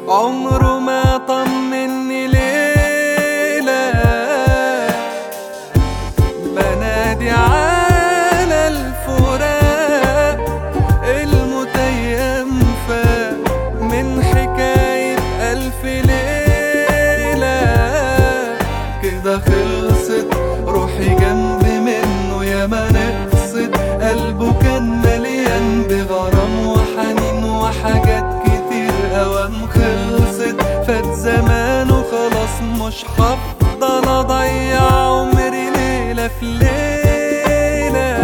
عمره ما طمني ليلة بنادي على الفراق المتيم فاق من حكاية ألف ليلة كده خلصت روحي جنبي منه يا ما نقصت قلبه كان مليان بغرام وحنين وحاجات كتير أوام خلصت فات زمان وخلاص مش هفضل أضيع عمري ليلة في ليلة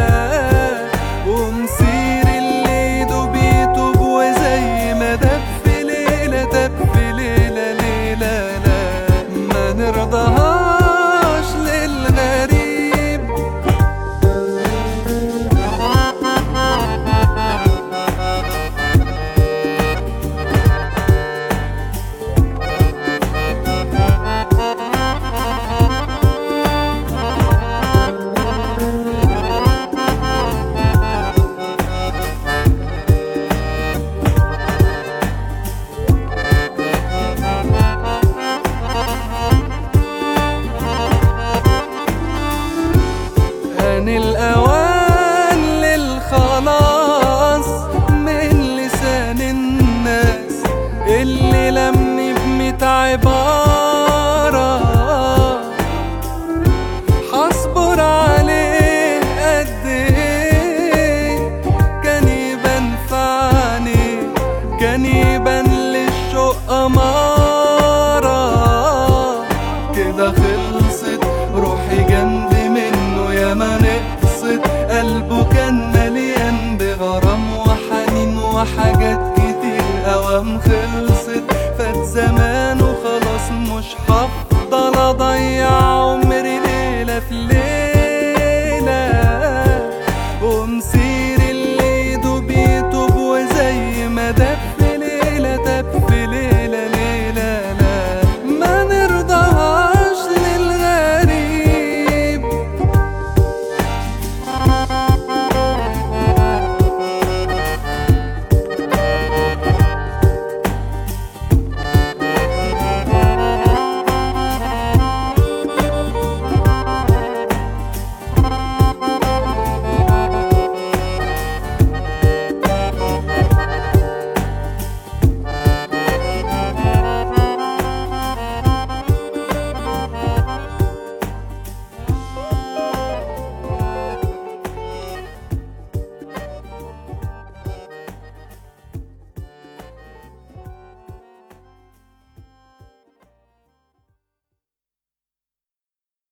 ومسير اللي يدوب يتوب وزي ما دب في ليلة دب في ليلة ليلة لا ما نرضاهاش للغريب آن الأوان للخلاص من لسان الناس اللي لمني بميت عبارة حصبر عليه قد ايه كان يبان في عينيه كان يبان للشوق أمارة كده خلصت روحي جنبي منه يا ما نقصت قلبه كان مليان بغرام وحنين وحاجات كتير أوام خلصت